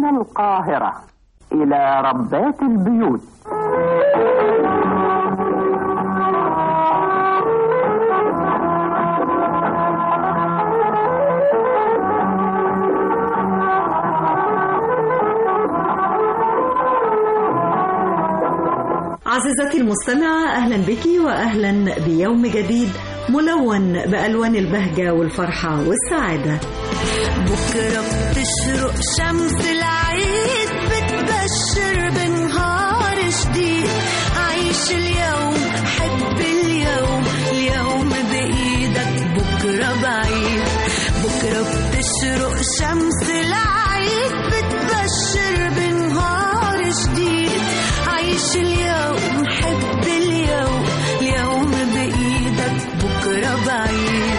من القاهرة إلى ربات البيوت عزيزتي المستمعة أهلا بك وأهلا بيوم جديد ملون بألوان البهجة والفرحة والسعادة بكرة بتشرق شمس العيد بتبشر بنهار جديد عيش اليوم حب اليوم اليوم بإيدك بكرة بعيد بكرة بتشرق شمس العيد بتبشر بنهار جديد عيش اليوم حب اليوم اليوم بإيدك بكرة بعيد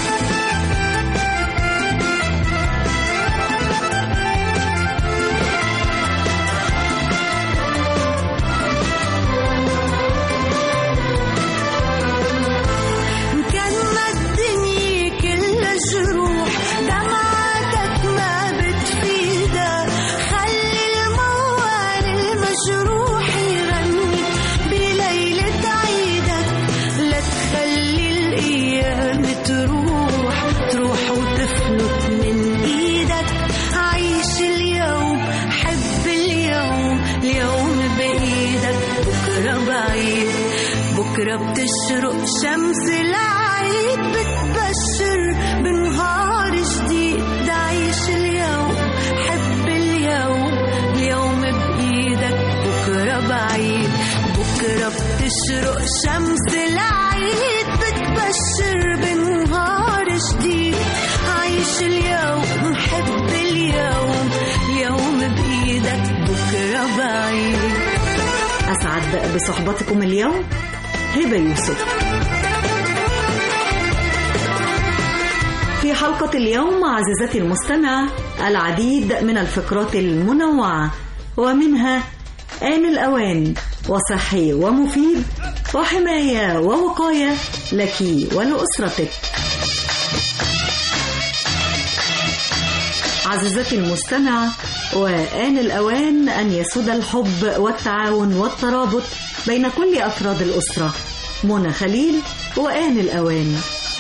كان ما الدنيا كلها جروح دمعتك ما بتفيدها خلي الموال المجروح يغني بليلة عيدك لا تخلي الأيام تروح تروح وتفلت من إيدك عيش اليوم حب اليوم اليوم بإيدك بكرة بعيد بكرة بتشرق شمس العيد بتبشر بنهار جديد ده عيش اليوم حب اليوم اليوم بإيدك بكرة بعيد بكرة بتشرق شمس العيد بتبشر بنهار جديد عيش اليوم حب اليوم اليوم بإيدك بكرة بعيد أسعد بصحبتكم اليوم هبة يوسف في حلقة اليوم عزيزتي المستمعة العديد من الفقرات المنوعة ومنها آن الأوان وصحي ومفيد وحماية ووقاية لك ولأسرتك عزيزتي المستمعة وآن الأوان أن يسود الحب والتعاون والترابط بين كل أفراد الأسرة منى خليل وآن الأوان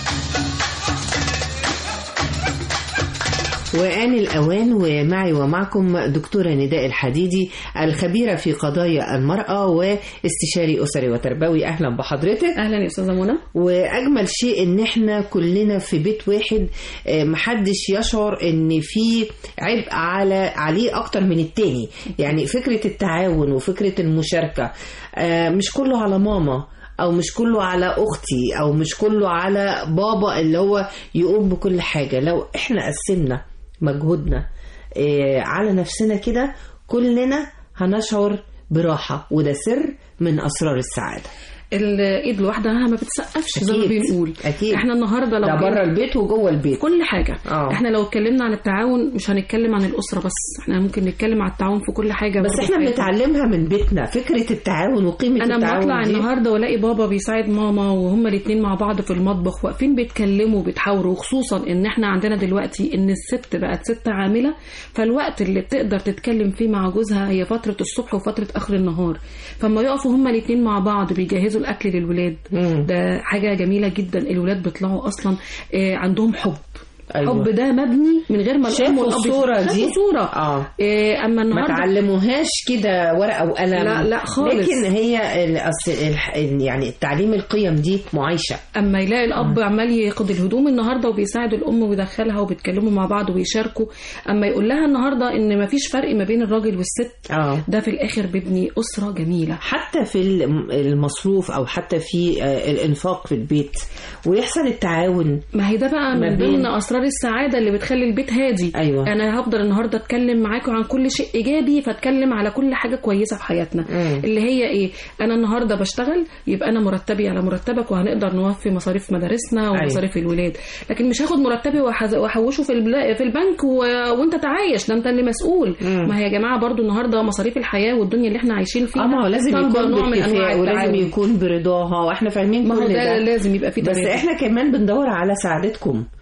وآن الأوان ومعي ومعكم دكتورة نداء الحديدي الخبيرة في قضايا المرأة واستشاري أسري وتربوي أهلا بحضرتك اهلا يا استاذه منى وأجمل شيء إن إحنا كلنا في بيت واحد آه، محدش يشعر إن في عبء على عليه أكتر من التاني يعني فكرة التعاون وفكرة المشاركة آه، مش كله على ماما او مش كله على اختي او مش كله على بابا اللي هو يقوم بكل حاجه لو احنا قسمنا مجهودنا آه، على نفسنا كده كلنا هنشعر براحه وده سر من اسرار السعاده الايد لوحدها ما بتسقفش زي ما أكيد. بنقول أكيد. احنا النهارده لو ده بره البيت وجوه البيت كل حاجه آه. احنا لو اتكلمنا عن التعاون مش هنتكلم عن الاسره بس احنا ممكن نتكلم عن التعاون في كل حاجه بس برضه احنا في حياتنا. بنتعلمها من بيتنا فكره التعاون وقيمه انا لما التعاون اطلع دي. النهارده والاقي بابا بيساعد ماما وهما الاثنين مع بعض في المطبخ واقفين بيتكلموا وبيتحاوروا خصوصا ان احنا عندنا دلوقتي ان الست بقت ست عامله فالوقت اللي بتقدر تتكلم فيه مع جوزها هي فتره الصبح وفتره اخر النهار فما يقفوا هما الاثنين مع بعض بيجهزوا الاكل للولاد مم. ده حاجه جميله جدا الولاد بيطلعوا اصلا آه، عندهم حب أيوة. الحب ده مبني من غير ما الام شافوا والاب الصورة شافوا دي؟ صوره اه إيه اما ما النهارده تعلموهاش كده ورقه وقلم لا، لا خالص. لكن هي ال- أصل الح- يعني التعليم القيم دي معايشه اما يلاقي الاب عمال ياخد الهدوم النهارده وبيساعد الام ويدخلها وبيتكلموا مع بعض ويشاركوا اما يقول لها النهارده ان مفيش فرق ما بين الراجل والست اه ده في الاخر بيبني اسره جميله حتى في الم- المصروف او حتى في آه، الانفاق في البيت ويحصل التعاون ما هي ده بقى ما من بين- ضمن اسرار السعاده اللي بتخلي البيت هادي أيوة. انا هفضل النهارده اتكلم معاكم عن كل شيء ايجابي فاتكلم على كل حاجه كويسه في حياتنا مم. اللي هي ايه انا النهارده بشتغل يبقى انا مرتبي على مرتبك وهنقدر نوفي مصاريف مدارسنا ومصاريف الولاد لكن مش هاخد مرتبي وأحز- واحوشه في البلا- في البنك و... وانت تعايش ده انت اللي مسؤول مم. ما هي يا جماعه برضو النهارده مصاريف الحياه والدنيا اللي احنا عايشين فيها اه ما هو لازم طالبة يكون نوع من أنواع باتفاق ولازم التعاون. يكون برضاها واحنا فاهمين ما هو كل ده ده لازم يبقى في بس تبادل. احنا كمان بندور على سعادتكم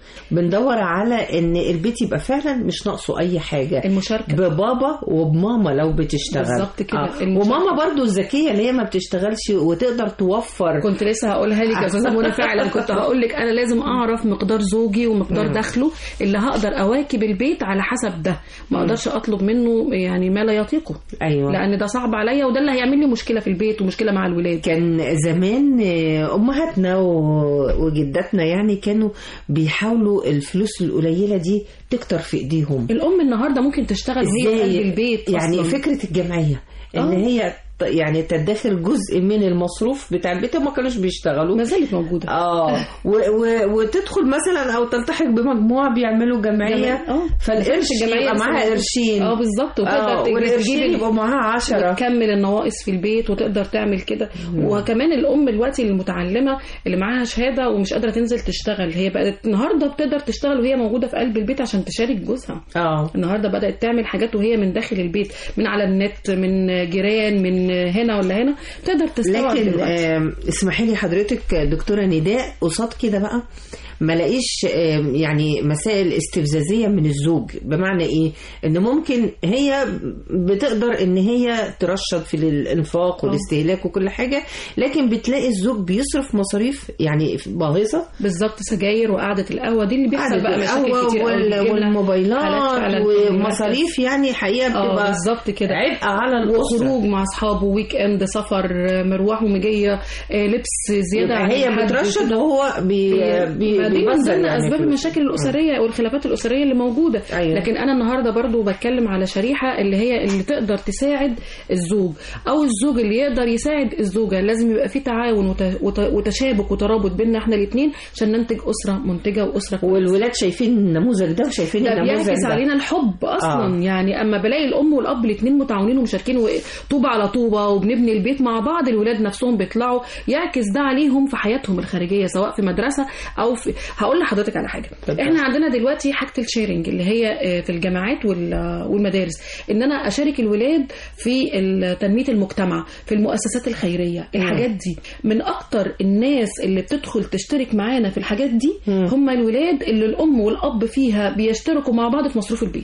بندور على ان البيت يبقى فعلا مش ناقصه اي حاجه المشاركه ببابا وبماما لو بتشتغل بالظبط كده. آه. المشاركة. وماما برضو الذكيه اللي هي ما بتشتغلش وتقدر توفر كنت لسه هقولها لك يا استاذه منى فعلا كنت هقول لك انا لازم اعرف مقدار زوجي ومقدار دخله اللي هقدر اواكب البيت على حسب ده ما اقدرش اطلب منه يعني ما لا يطيقه ايوه لان ده صعب عليا وده اللي هيعمل لي مشكله في البيت ومشكله مع الولاد كان زمان آه، امهاتنا و- وجداتنا يعني كانوا بيحاولوا الفلوس القليله دي تكتر في ايديهم الام النهارده ممكن تشتغل وهي في قلب البيت يعني أصلاً. فكره الجمعيه ان آه. هي ت- يعني تدخر جزء من المصروف بتاع البيت هم ما كانوش بيشتغلوا ما زالت موجوده اه و و وتدخل مثلا او تلتحق بمجموعه بيعملوا جمعيه جمعية. آه. فالقرش الجمعية يبقى بس معاها موجودة. قرشين اه بالظبط وتقدر اه تجيب- والقرشين تجيب يبقوا معاها عشرة وتكمل النواقص في البيت وتقدر تعمل كده وكمان الام دلوقتي المتعلمه اللي معاها شهاده ومش قادره تنزل تشتغل هي بقت النهارده بتقدر تشتغل وهي موجوده في قلب البيت عشان تشارك جوزها اه النهارده بدات تعمل حاجات وهي من داخل البيت من على النت من جيران من هنا ولا هنا تقدر تستوعب لكن دلوقتي آم، اسمحي لي حضرتك دكتوره نداء قصاد كده بقى ما لاقيش آم، يعني مسائل استفزازيه من الزوج بمعنى ايه ان ممكن هي بتقدر ان هي ترشد في الانفاق والاستهلاك وكل حاجه لكن بتلاقي الزوج بيصرف مصاريف يعني باهظه بالظبط سجاير وقعده القهوه دي اللي بيحصل بقى مشاكل القهوة كتير قوي وال- بتجيب لها حالات والموبايلات فعلاً في المركز. ومصاريف يعني حقيقه اه بتبقى بالظبط كده عبء على الاسره وخروج مع اصحابه ويك اند سفر آه، مروح ومجيه آه، لبس زياده يبقى عن هي الحد بترشد كده. وهو بي بي ما دي من بيبذل ضمن يعني اسباب فلوس. المشاكل الاسريه والخلافات الاسريه اللي موجوده أيوة. لكن انا النهارده برضو بتكلم على شريحه اللي هي اللي تقدر تساعد الزوج او الزوج اللي يقدر يساعد الزوجه لازم يبقى في تعاون وت- وت- وتشابك وترابط بيننا احنا الاثنين عشان ننتج اسره منتجه واسره كويسة. والولاد شايفين النموذج ده وشايفين ده النموذج بيعكس ده علينا الحب اصلا آه. آه. يعني اما بلاقي الام والاب الاثنين متعاونين ومشاركين و- طوبه على طوبه وبنبني البيت مع بعض الولاد نفسهم بيطلعوا يعكس ده عليهم في حياتهم الخارجيه سواء في مدرسه او في هقول لحضرتك على حاجه اتفضل. احنا عندنا دلوقتي حاجه الشيرنج اللي هي آه، في الجامعات وال- والمدارس ان انا اشارك الولاد في ال- تنميه المجتمع في المؤسسات الخيريه الحاجات دي من اكتر الناس اللي بتدخل تشترك معانا في الحاجات دي هم الولاد اللي الام والاب فيها بيشتركوا مع بعض في مصروف البيت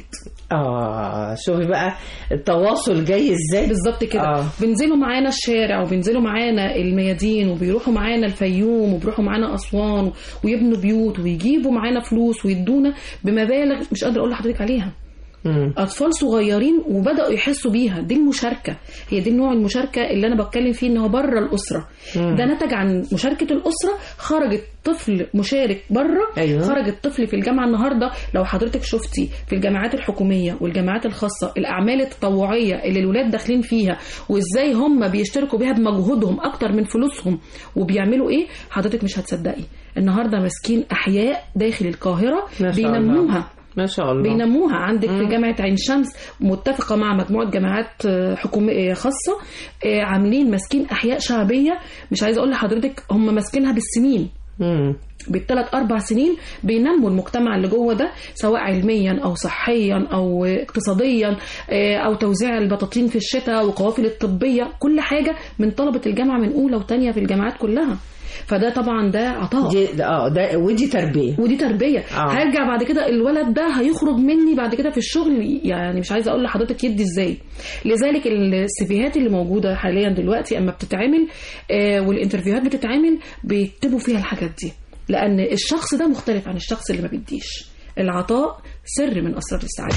اه شوفي بقى التواصل جاي ازاي بالظبط كده آه. آه. بينزلوا معانا الشارع وبينزلوا معانا الميادين وبيروحوا معانا الفيوم وبيروحوا معانا اسوان ويبنوا بيوت ويجيبوا معانا فلوس ويدونا بمبالغ مش قادره اقول لحضرتك عليها مم. اطفال صغيرين وبداوا يحسوا بيها دي المشاركه هي دي النوع المشاركه اللي انا بتكلم فيه ان هو بره الاسره ده نتج عن مشاركه الاسره خرج الطفل مشارك بره أيوة. خرج الطفل في الجامعه النهارده لو حضرتك شفتي في الجامعات الحكوميه والجامعات الخاصه الاعمال التطوعيه اللي الولاد داخلين فيها وازاي هم بيشتركوا بيها بمجهودهم اكتر من فلوسهم وبيعملوا ايه حضرتك مش هتصدقي النهارده ماسكين احياء داخل القاهره ما شاء الله. بينموها ما شاء الله بينموها عندك في جامعة عين شمس متفقة مع مجموعة جامعات آه، حكومية خاصة آه، عاملين ماسكين أحياء شعبية مش عايزة أقول لحضرتك هم ماسكينها بالسنين مم. بالثلاث أربع سنين بينموا المجتمع اللي جوه ده سواء علميا أو صحيا أو اقتصاديا آه، أو توزيع البطاطين في الشتاء وقوافل الطبية كل حاجة من طلبة الجامعة من أولى وتانية في الجامعات كلها فده طبعا ده عطاء دي اه ده ودي تربيه ودي تربيه آه. آه. هرجع بعد كده الولد ده هيخرج مني بعد كده في الشغل يعني مش عايزه اقول لحضرتك يدي ازاي لذلك السيفيهات اللي موجوده حاليا دلوقتي اما بتتعمل آه والانترفيوهات بتتعمل بيكتبوا فيها الحاجات دي لان الشخص ده مختلف عن الشخص اللي ما بيديش العطاء سر من اسرار السعاده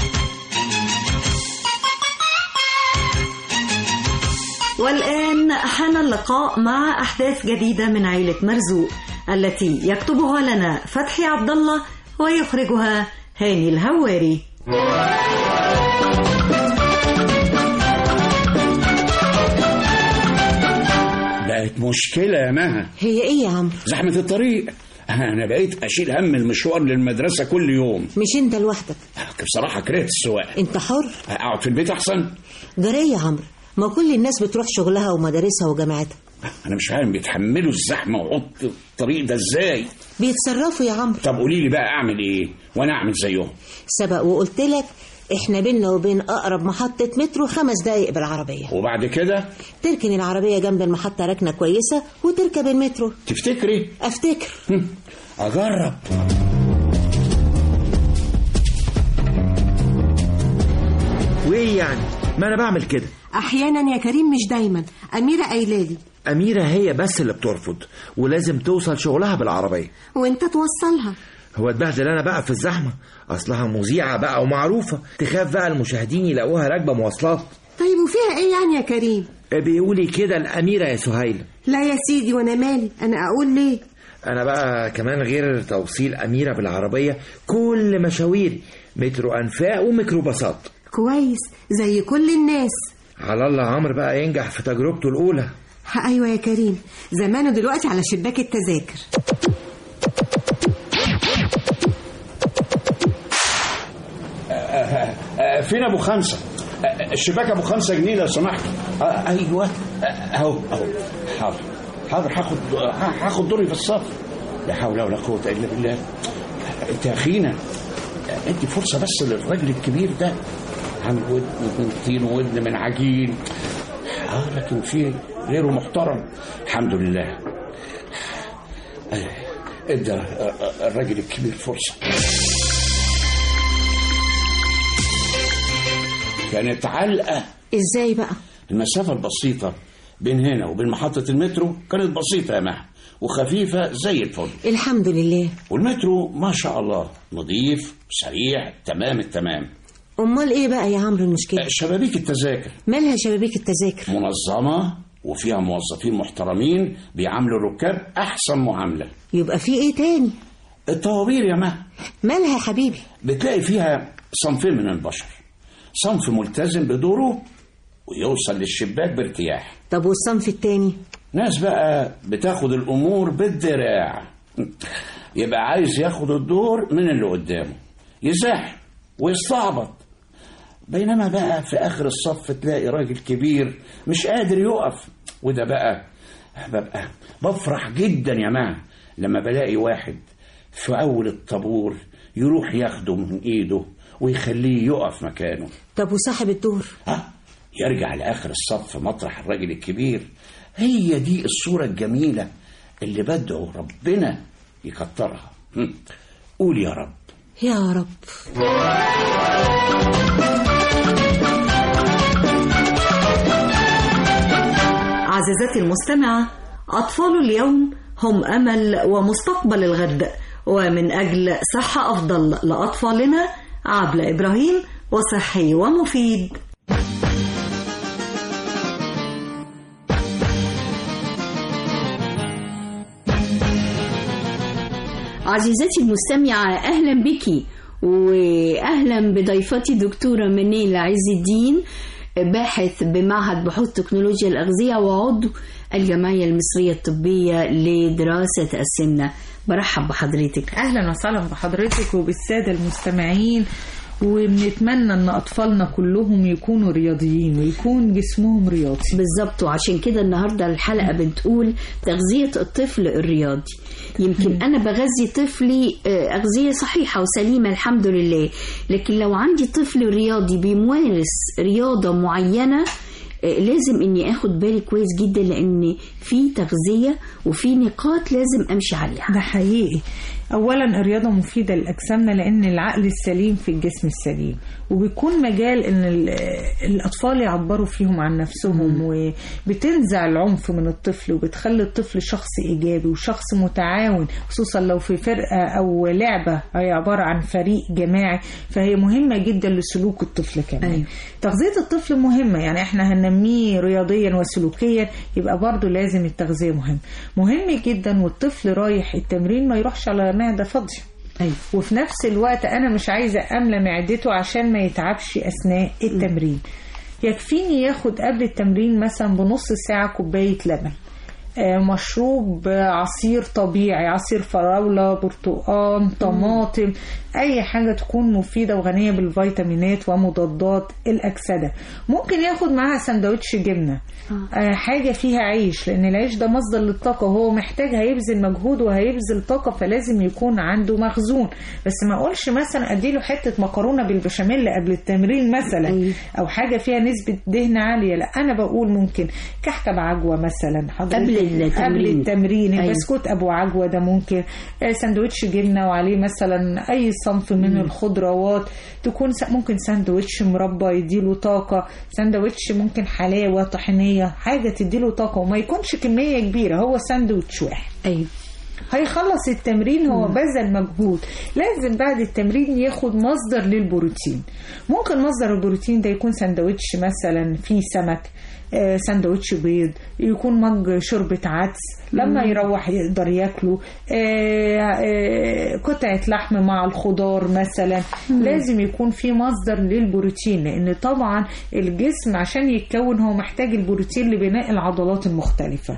والآن حان اللقاء مع أحداث جديدة من عيلة مرزوق التي يكتبها لنا فتحي عبد الله ويخرجها هاني الهواري بقت مشكلة يا مها هي ايه يا عمرو زحمة الطريق أنا بقيت أشيل هم المشوار للمدرسة كل يوم مش انت لوحدك بصراحة كرهت السواقة انت حر أقعد في البيت أحسن جري يا عمرو ما كل الناس بتروح شغلها ومدارسها وجامعاتها أنا مش فاهم بيتحملوا الزحمة وحط الطريق ده إزاي بيتصرفوا يا عمرو طب قولي لي بقى أعمل إيه وأنا أعمل زيهم سبق وقلت لك احنا بينا وبين اقرب محطة مترو خمس دقايق بالعربية وبعد كده تركن العربية جنب المحطة ركنة كويسة وتركب المترو تفتكري افتكر هم، أجرب وايه يعني ما انا بعمل كده احيانا يا كريم مش دايما اميره قايلالي اميره هي بس اللي بترفض ولازم توصل شغلها بالعربيه وانت توصلها هو اتبهدل انا بقى في الزحمه اصلها مذيعه بقى ومعروفه تخاف بقى المشاهدين يلاقوها راكبه مواصلات طيب وفيها ايه يعني يا كريم بيقولي كده الاميره يا سهيله لا يا سيدي وانا مالي انا اقول ليه انا بقى كمان غير توصيل اميره بالعربيه كل مشاويري مترو انفاق وميكروباصات كويس زي كل الناس على الله عمرو بقى ينجح في تجربته الاولى ها ايوه يا كريم زمانه دلوقتي على شباك التذاكر آه، فين ابو خمسه آه، الشباك ابو خمسة جنيه لو سمحت آه، ايوه آه، اهو اهو حاضر حاضر هاخد هاخد دوري في الصف لا حول ولا قوه الا بالله انت يا اخينا انت فرصه بس للراجل الكبير ده عامل ودن من طين وودن من عجين اه لكن في غيره محترم الحمد لله آه، ادى آه، آه، الراجل الكبير فرصه كانت علقه ازاي بقى المسافة البسيطة بين هنا وبين محطة المترو كانت بسيطة يا مها وخفيفة زي الفل الحمد لله والمترو ما شاء الله نظيف سريع تمام التمام امال ايه بقى يا عمرو المشكله شبابيك التذاكر مالها شبابيك التذاكر منظمة وفيها موظفين محترمين بيعاملوا الركاب أحسن معاملة يبقى في ايه تاني الطوابير يا مها مالها يا حبيبي بتلاقي فيها صنفين من البشر صنف ملتزم بدوره ويوصل للشباك بارتياح طب والصنف التاني ناس بقى بتاخد الامور بالدراع يبقى عايز ياخد الدور من اللي قدامه يزاحم ويستعبط بينما بقى في اخر الصف تلاقي راجل كبير مش قادر يقف وده بقى ببقى بفرح جدا يا مان لما بلاقي واحد في اول الطابور يروح ياخده من ايده ويخليه يقف مكانه طب وصاحب الدور ها يرجع لآخر الصف مطرح الراجل الكبير هي دي الصورة الجميلة اللي بدعو ربنا يكترها هم. قول يا رب يا رب عزيزتي المستمعة أطفال اليوم هم أمل ومستقبل الغد ومن أجل صحة أفضل لأطفالنا عبلة إبراهيم وصحي ومفيد عزيزتي المستمعة أهلا بك وأهلا بضيفتي دكتورة منيلة عز الدين باحث بمعهد بحوث تكنولوجيا الأغذية وعضو الجمعية المصرية الطبية لدراسة السمنة برحب بحضرتك اهلا وسهلا بحضرتك وبالساده المستمعين وبنتمنى ان اطفالنا كلهم يكونوا رياضيين ويكون جسمهم رياضي بالظبط وعشان كده النهارده الحلقه بتقول تغذيه الطفل الرياضي يمكن انا بغذي طفلي آه، اغذيه صحيحه وسليمه الحمد لله لكن لو عندي طفل رياضي بيمارس رياضه معينه آه، لازم اني اخد بالي كويس جدا لان في تغذيه وفي نقاط لازم امشي عليها ده حقيقي اولا الرياضه مفيده لاجسامنا لان العقل السليم في الجسم السليم وبيكون مجال ان ال- الاطفال يعبروا فيهم عن نفسهم وبتنزع العنف من الطفل وبتخلي الطفل شخص ايجابي وشخص متعاون خصوصا لو في فرقه او لعبه هي عباره عن فريق جماعي فهي مهمه جدا لسلوك الطفل كمان أيوة. تغذيه الطفل مهمه يعني احنا هننميه رياضيا وسلوكيا يبقى برضه لازم التغذيه مهم مهم جدا والطفل رايح التمرين ما يروحش على معده فاضيه أيوة. وفي نفس الوقت انا مش عايزه املى معدته عشان ما يتعبش اثناء التمرين يكفيني ياخد قبل التمرين مثلا بنص ساعه كوبايه لبن آه، مشروب آه، عصير طبيعي عصير فراولة برتقان طماطم أي حاجة تكون مفيدة وغنية بالفيتامينات ومضادات الأكسدة ممكن ياخد معاها سندوتش جبنة آه، حاجة فيها عيش لأن العيش ده مصدر للطاقة وهو محتاج هيبذل مجهود وهيبذل طاقة فلازم يكون عنده مخزون بس ما أقولش مثلا أديله حتة مكرونة بالبشاميل قبل التمرين مثلا أيوة. أو حاجة فيها نسبة دهن عالية لا أنا بقول ممكن كحكة بعجوة مثلا حضرتك قبل التمرين قبل التمرين أيوة. البسكوت ابو عجوه ده ممكن آه، سندوتش جبنه وعليه مثلا اي صنف من الخضروات تكون س- ممكن سندوتش مربى يديله طاقه سندوتش ممكن حلاوه طحينيه حاجه تديله طاقه وما يكونش كميه كبيره هو سندوتش واحد ايوه هيخلص التمرين هو بذل مجهود لازم بعد التمرين ياخد مصدر للبروتين ممكن مصدر البروتين ده يكون سندوتش مثلا فيه سمك آه، سندوتش بيض يكون مج شوربة عدس لما يروح يقدر ياكله آه، آه، قطعة لحم مع الخضار مثلا لازم يكون في مصدر للبروتين لان طبعا الجسم عشان يتكون هو محتاج البروتين لبناء العضلات المختلفة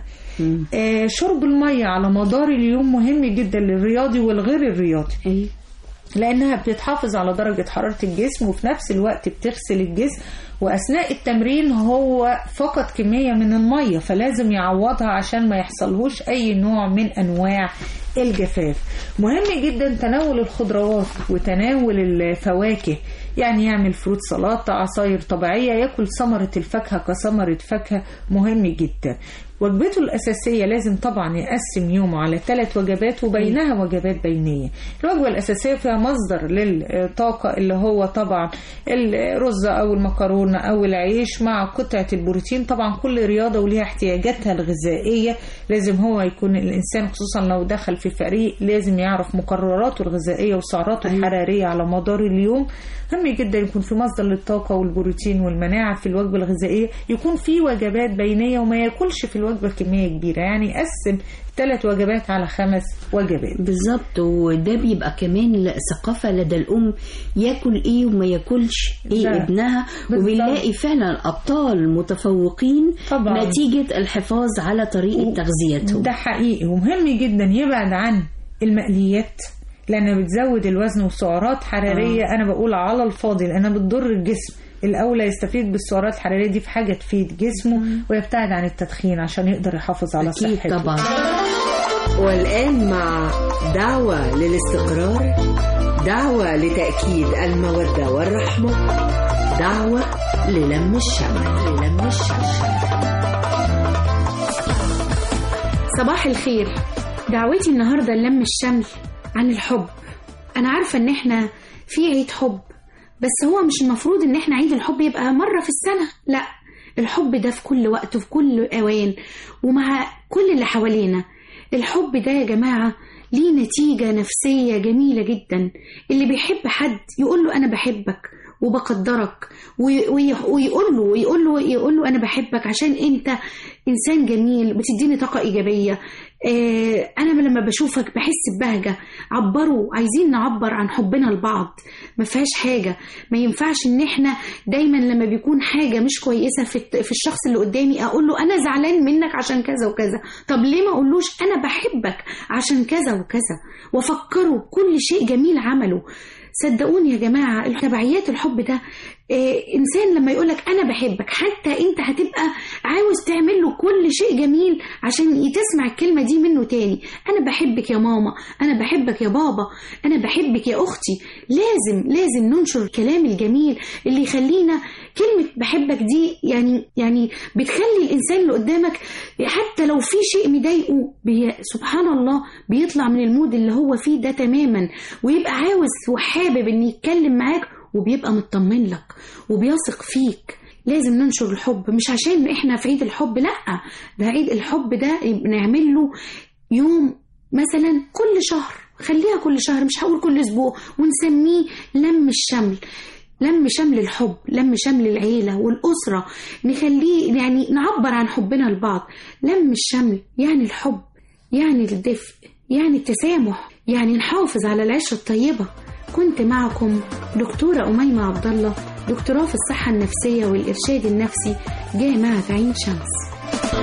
آه، شرب المية على مدار اليوم مهم جدا للرياضي والغير الرياضي لأنها بتحافظ على درجة حرارة الجسم وفي نفس الوقت بتغسل الجسم وأثناء التمرين هو فقط كمية من المية فلازم يعوضها عشان ما يحصلهوش أي نوع من أنواع الجفاف مهم جدا تناول الخضروات وتناول الفواكه يعني يعمل فروت سلطة عصاير طبيعية ياكل ثمرة الفاكهة كثمرة فاكهة مهم جدا وجبته الأساسية لازم طبعا يقسم يومه على ثلاث وجبات وبينها وجبات بينية الوجبة الأساسية فيها مصدر للطاقة اللي هو طبعا الرز أو المكرونة أو العيش مع قطعة البروتين طبعا كل رياضة وليها احتياجاتها الغذائية لازم هو يكون الإنسان خصوصا لو دخل في فريق لازم يعرف مقرراته الغذائية وسعراته الحرارية على مدار اليوم مهم جدا يكون في مصدر للطاقة والبروتين والمناعة في الوجبة الغذائية يكون في وجبات بينية وما ياكلش في الوجبة كمية كبيرة يعني يقسم ثلاث وجبات على خمس وجبات بالظبط وده بيبقى كمان ثقافة لدى الأم ياكل إيه وما ياكلش إيه ده. ابنها بالظبط. وبنلاقي فعلا أبطال متفوقين طبعا. نتيجة الحفاظ على طريقة تغذيتهم ده حقيقي ومهم جدا يبعد عن المقليات لأنها بتزود الوزن وسعرات حرارية آه. أنا بقول على الفاضي لأنها بتضر الجسم الأولى يستفيد بالسعرات الحرارية دي في حاجة تفيد جسمه ويبتعد عن التدخين عشان يقدر يحافظ على أكيد صحته طبعا والآن مع دعوة للاستقرار دعوة لتأكيد المودة والرحمة دعوة للم الشمع للم الشمع صباح الخير دعوتي النهاردة للم الشمل عن الحب أنا عارفة إن إحنا في عيد حب بس هو مش المفروض إن إحنا عيد الحب يبقى مرة في السنة لا الحب ده في كل وقت وفي كل أوان ومع كل اللي حوالينا الحب ده يا جماعة ليه نتيجة نفسية جميلة جدا اللي بيحب حد يقول له أنا بحبك وبقدرك وي- وي- ويقول له ويقول له يقول له انا بحبك عشان انت انسان جميل بتديني طاقه ايجابيه آه، انا لما بشوفك بحس ببهجه عبروا عايزين نعبر عن حبنا لبعض ما فيهاش حاجه ما ينفعش ان احنا دايما لما بيكون حاجه مش كويسه في الت- في الشخص اللي قدامي اقول له انا زعلان منك عشان كذا وكذا طب ليه ما اقولوش انا بحبك عشان كذا وكذا وافكره بكل شيء جميل عمله صدقوني يا جماعة تبعيات الحب ده إيه إنسان لما يقولك أنا بحبك حتى أنت هتبقى عاوز تعمل له كل شيء جميل عشان تسمع الكلمة دي منه تاني أنا بحبك يا ماما أنا بحبك يا بابا أنا بحبك يا أختي لازم لازم ننشر الكلام الجميل اللي يخلينا كلمة بحبك دي يعني يعني بتخلي الإنسان اللي قدامك حتى لو في شيء مضايقه بي سبحان الله بيطلع من المود اللي هو فيه ده تماما ويبقى عاوز وحابب إن يتكلم معاك وبيبقى مطمن لك وبيثق فيك لازم ننشر الحب مش عشان احنا في عيد الحب لا ده عيد الحب ده يبقى نعمل له يوم مثلا كل شهر خليها كل شهر مش هقول كل اسبوع ونسميه لم الشمل لم شمل الحب لم شمل العيلة والأسرة نخليه يعني نعبر عن حبنا لبعض لم الشمل يعني الحب يعني الدفء يعني التسامح يعني نحافظ على العشرة الطيبة كنت معكم دكتورة أميمة عبد الله دكتوراه في الصحة النفسية والإرشاد النفسي جامعة عين شمس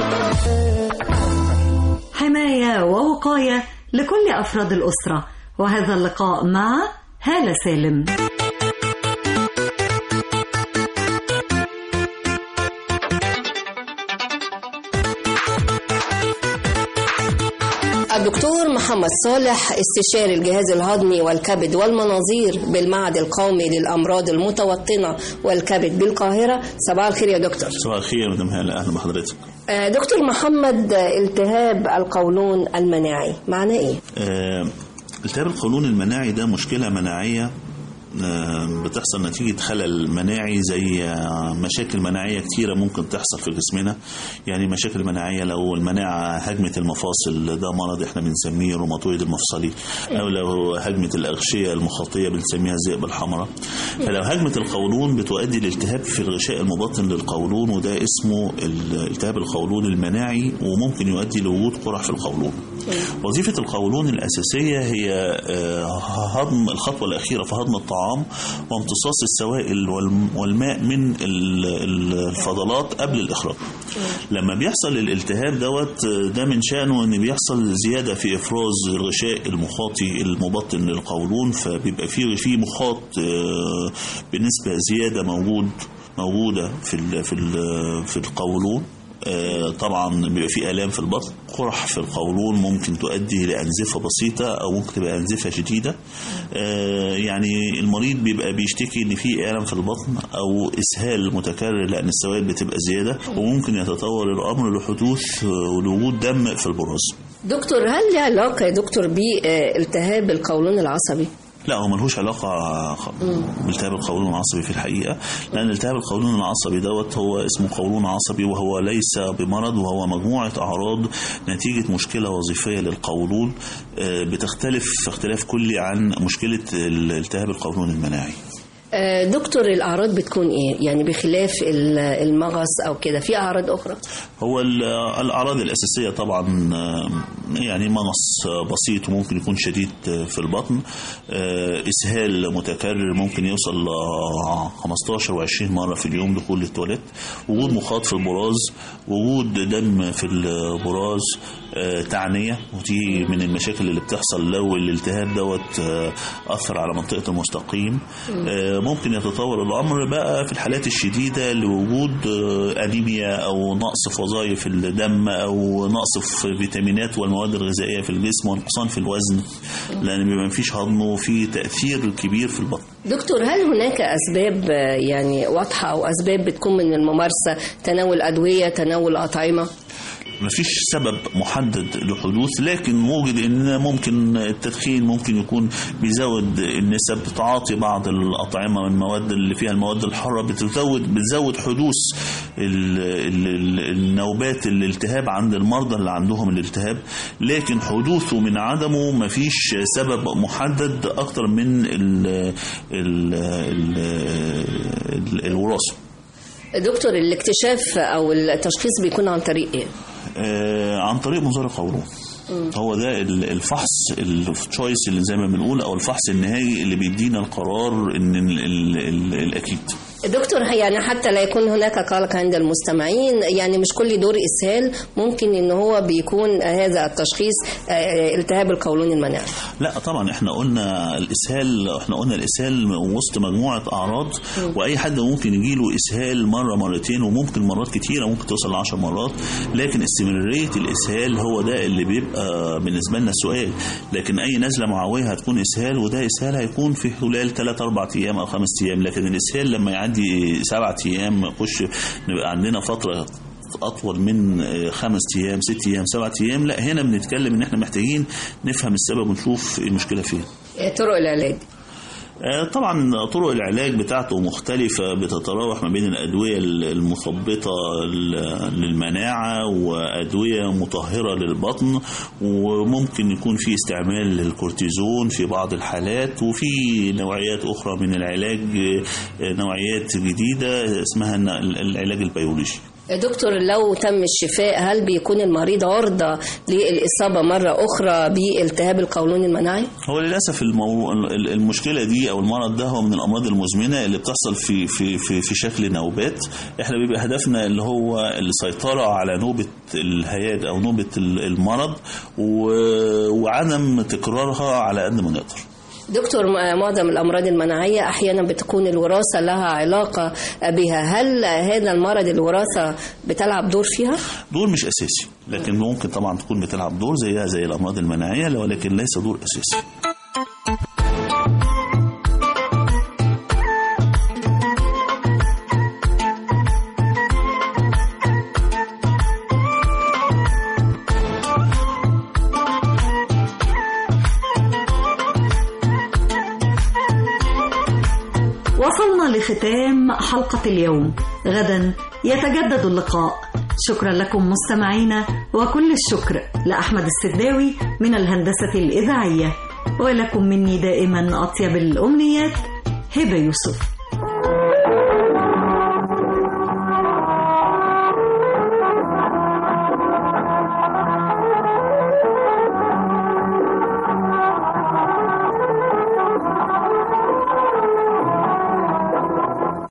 حماية ووقاية لكل أفراد الأسرة وهذا اللقاء مع هالة سالم الدكتور محمد صالح استشاري الجهاز الهضمي والكبد والمناظير بالمعهد القومي للأمراض المتوطنة والكبد بالقاهرة صباح الخير يا دكتور صباح الخير يا مدام هلا اهلا بحضرتك آه، دكتور محمد آه، التهاب القولون المناعي معناه ايه؟ آه، التهاب القولون المناعي ده مشكله مناعيه آه، بتحصل نتيجة خلل مناعي زي آه، مشاكل مناعية كتيرة ممكن تحصل في جسمنا يعني مشاكل مناعية لو المناعة هجمة المفاصل ده مرض احنا بنسميه روماتويد المفصلي أو لو هجمة الأغشية المخاطية بنسميها الذئبة الحمراء فلو هجمة القولون بتؤدي لالتهاب في الغشاء المبطن للقولون وده اسمه ال- التهاب القولون المناعي وممكن يؤدي لوجود قرح في القولون وظيفة القولون الأساسية هي آه، هضم الخطوة الأخيرة في هضم الطعام وامتصاص السوائل والم- والماء من ال- ال- الفضلات قبل الإخراج لما بيحصل الالتهاب دوت آه، ده من شأنه أن بيحصل زيادة في إفراز الغشاء المخاطي المبطن للقولون فبيبقى فيه في مخاط آه، بنسبة زيادة موجود موجودة في ال في ال في القولون آه، طبعا بيبقى في الام في البطن قرح في القولون ممكن تؤدي لانزفه بسيطه او ممكن تبقى انزفه شديده آه، يعني المريض بيبقى بيشتكي ان في الم في البطن او اسهال متكرر لان السوائل بتبقى زياده وممكن يتطور الامر لحدوث آه، ولوجود دم في البراز دكتور هل له علاقة يا دكتور بالتهاب القولون العصبي؟ لا هو ملهوش علاقة بالتهاب القولون العصبي في الحقيقة لأن التهاب القولون العصبي دوت هو اسمه قولون عصبي وهو ليس بمرض وهو مجموعة أعراض نتيجة مشكلة وظيفية للقولون آه، بتختلف اختلاف كلي عن مشكلة التهاب القولون المناعي آه، دكتور الأعراض بتكون ايه؟ يعني بخلاف ال- المغص أو كده في أعراض أخرى؟ هو ال- الأعراض الأساسية طبعا آه، يعني مغص بسيط وممكن يكون شديد في البطن آه، إسهال متكرر ممكن يوصل ل 15 و20 مرة في اليوم دخول التواليت وجود مخاط في البراز وجود دم في البراز آه، تعنية ودي من المشاكل اللي بتحصل لو الالتهاب دوت آه، أثر على منطقة المستقيم آه، ممكن يتطور الأمر بقى في الحالات الشديدة لوجود آه، أنيميا أو نقص في وظائف الدم أو نقص في الفيتامينات والمواد الغذائية في الجسم ونقصان في الوزن لأن بيبقى مفيش هضم وفي تأثير كبير في البطن دكتور هل هناك أسباب آه، يعني واضحة أو أسباب بتكون من الممارسة تناول أدوية تناول أطعمة؟ مفيش سبب محدد لحدوث لكن وجد ان ممكن التدخين ممكن يكون بيزود النسب تعاطي بعض الاطعمه من المواد اللي فيها المواد الحاره بتزود بتزود حدوث ال ال ال النوبات الالتهاب عند المرضى اللي عندهم الالتهاب لكن حدوثه من عدمه مفيش سبب محدد اكتر من ال ال ال ال الوراثه دكتور الاكتشاف أو التشخيص بيكون عن طريق ايه؟ آه، عن طريق منظار القولون هو ده ال- الفحص التشويس اللي زي ما بنقول او الفحص النهائي اللي بيدينا القرار ان ال ال ال الاكيد دكتور يعني حتى لا يكون هناك قلق عند المستمعين يعني مش كل دور اسهال ممكن ان هو بيكون هذا التشخيص آه، التهاب القولون المناعي لا طبعا احنا قلنا الاسهال احنا قلنا الاسهال وسط مجموعه اعراض واي حد ممكن يجيله اسهال مره مرتين وممكن مرات كتيره ممكن توصل ل 10 مرات لكن استمراريه الاسهال هو ده اللي بيبقى بالنسبه لنا سؤال لكن اي نزله معويه هتكون اسهال وده اسهال هيكون في خلال 3 4 ايام او 5 ايام لكن الاسهال لما يعدي 7 ايام يخش نبقى عندنا فتره اطول من آه، خمس ايام ست ايام سبعة ايام لا هنا بنتكلم ان احنا محتاجين نفهم السبب ونشوف إيه المشكله فين آه، طرق العلاج آه، طبعا طرق العلاج بتاعته مختلفة بتتراوح ما بين الأدوية المثبطة ل- للمناعة وأدوية مطهرة للبطن وممكن يكون في استعمال للكورتيزون في بعض الحالات وفي نوعيات أخرى من العلاج آه، نوعيات جديدة اسمها الن- العلاج البيولوجي دكتور لو تم الشفاء هل بيكون المريض عرضة للإصابة مرة أخرى بالتهاب القولون المناعي؟ هو للاسف المو... ال- المشكله دي او المرض ده هو من الامراض المزمنه اللي بتحصل في في في, في شكل نوبات احنا بيبقى هدفنا اللي هو السيطره على نوبه الهياج او نوبه ال- المرض و... وعدم تكرارها على قد ما نقدر دكتور م- معظم الأمراض المناعية أحيانا بتكون الوراثة لها علاقة بها هل هذا المرض الوراثة بتلعب دور فيها؟ دور مش اساسي لكن ممكن طبعا تكون بتلعب دور زيها زي الامراض المناعيه ولكن ليس دور اساسي وصلنا لختام حلقة اليوم غدا يتجدد اللقاء شكرا لكم مستمعينا وكل الشكر لأحمد السداوي من الهندسة الإذاعية ولكم مني دائما أطيب الأمنيات هبة يوسف